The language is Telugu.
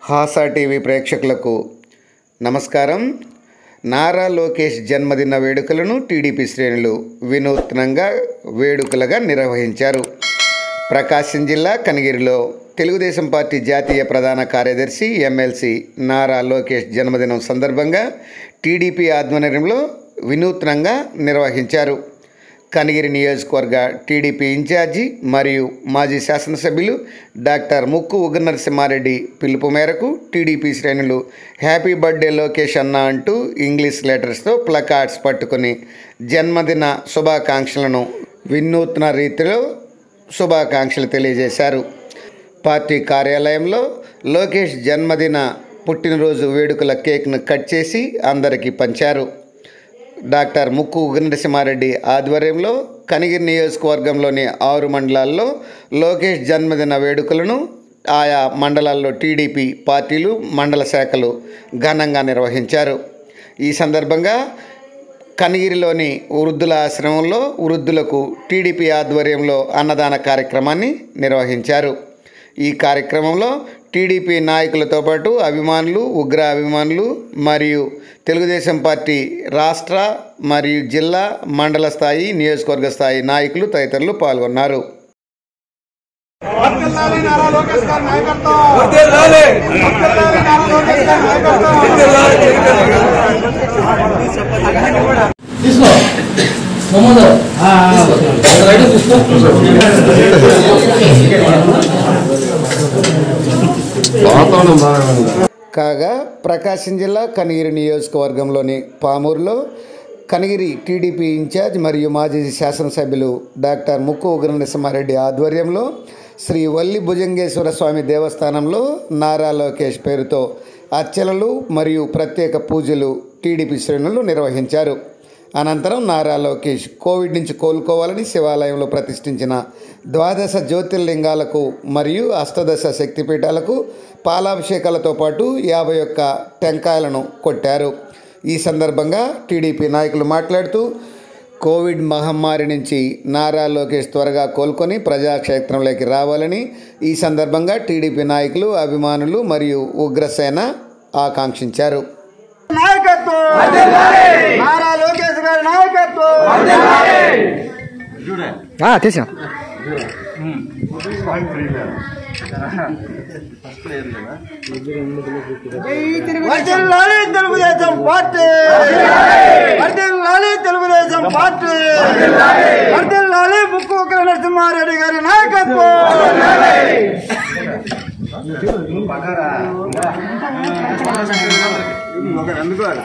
హాసా టీవీ ప్రేక్షకులకు నమస్కారం నారా లోకేష్ జన్మదిన వేడుకలను టీడీపీ శ్రేణులు వినూత్నంగా వేడుకలుగా నిర్వహించారు ప్రకాశం జిల్లా కనిగిరిలో తెలుగుదేశం పార్టీ జాతీయ ప్రధాన కార్యదర్శి ఎమ్మెల్సీ నారా లోకేష్ జన్మదినం సందర్భంగా టీడీపీ ఆధ్వర్యంలో వినూత్నంగా నిర్వహించారు కనిగిరి నియోజకవర్గ టీడీపీ ఇన్ఛార్జి మరియు మాజీ శాసనసభ్యులు డాక్టర్ ముక్కు ఉగ్ర నరసింహారెడ్డి పిలుపు మేరకు టీడీపీ శ్రేణులు హ్యాపీ బర్త్డే లోకేష్ అన్న అంటూ ఇంగ్లీష్ లెటర్స్తో ప్లకార్డ్స్ పట్టుకుని జన్మదిన శుభాకాంక్షలను వినూత్న రీతిలో శుభాకాంక్షలు తెలియజేశారు పార్టీ కార్యాలయంలో లోకేష్ జన్మదిన పుట్టినరోజు వేడుకల కేక్ను కట్ చేసి అందరికీ పంచారు డాక్టర్ ముక్కు ఉగ్రనరసింహారెడ్డి ఆధ్వర్యంలో కనిగిరి నియోజకవర్గంలోని ఆరు మండలాల్లో లోకేష్ జన్మదిన వేడుకలను ఆయా మండలాల్లో టీడీపీ పార్టీలు మండల శాఖలు ఘనంగా నిర్వహించారు ఈ సందర్భంగా కనిగిరిలోని వృద్ధుల ఆశ్రమంలో వృద్ధులకు టీడీపీ ఆధ్వర్యంలో అన్నదాన కార్యక్రమాన్ని నిర్వహించారు ఈ కార్యక్రమంలో టీడీపీ నాయకులతో పాటు అభిమానులు ఉగ్ర అభిమానులు మరియు తెలుగుదేశం పార్టీ రాష్ట్ర మరియు జిల్లా మండల స్థాయి నియోజకవర్గ స్థాయి నాయకులు తదితరులు పాల్గొన్నారు వర్ధిల్లాలి నారా లోకేష్ గారి నాయకత్వం వర్ధిల్లాలి. వర్ధిల్లాలి నారా లోకేష్ గారి నాయకత్వం తీసుకో మమ్మల్ని రైట్ తీసుకో కాగా ప్రకాశం జిల్లా కనిగిరి నియోజకవర్గంలోని పామూరులో కనిగిరి టీడీపీ ఇన్ఛార్జ్ మరియు మాజీ శాసనసభ్యులు డాక్టర్ ముక్కు ఉగ్ర నరసింహారెడ్డి ఆధ్వర్యంలో శ్రీ వల్లి భుజంగేశ్వర స్వామి దేవస్థానంలో నారా లోకేష్ పేరుతో అర్చనలు మరియు ప్రత్యేక పూజలు టీడీపీ శ్రేణులు నిర్వహించారు అనంతరం నారా లోకేష్ కోవిడ్ నుంచి కోలుకోవాలని శివాలయంలో ప్రతిష్ఠించిన ద్వాదశ జ్యోతిర్లింగాలకు మరియు అష్టదశ శక్తిపీఠాలకు పాలాభిషేకాలతో పాటు యాభై ఒక్క టెంకాయలను కొట్టారు ఈ సందర్భంగా టీడీపీ నాయకులు మాట్లాడుతూ కోవిడ్ మహమ్మారి నుంచి నారా లోకేష్ త్వరగా కోలుకొని ప్రజాక్షేత్రంలోకి రావాలని ఈ సందర్భంగా టీడీపీ నాయకులు అభిమానులు మరియు ఉగ్రసేన ఆకాంక్షించారు నాయకత్వం నారా లోకేష్ గారి నాయకత్వం తీసా వర్ధిల్లాలి తెలుగుదేశం పార్టీ వర్ధిల్లాలి తెలుగుదేశం పార్టీ వర్ధిల్లాలి ముక్కు ఉగ్ర నరసింహారెడ్డి గారి నాయకత్వం ఒకరు అందుకోవాలి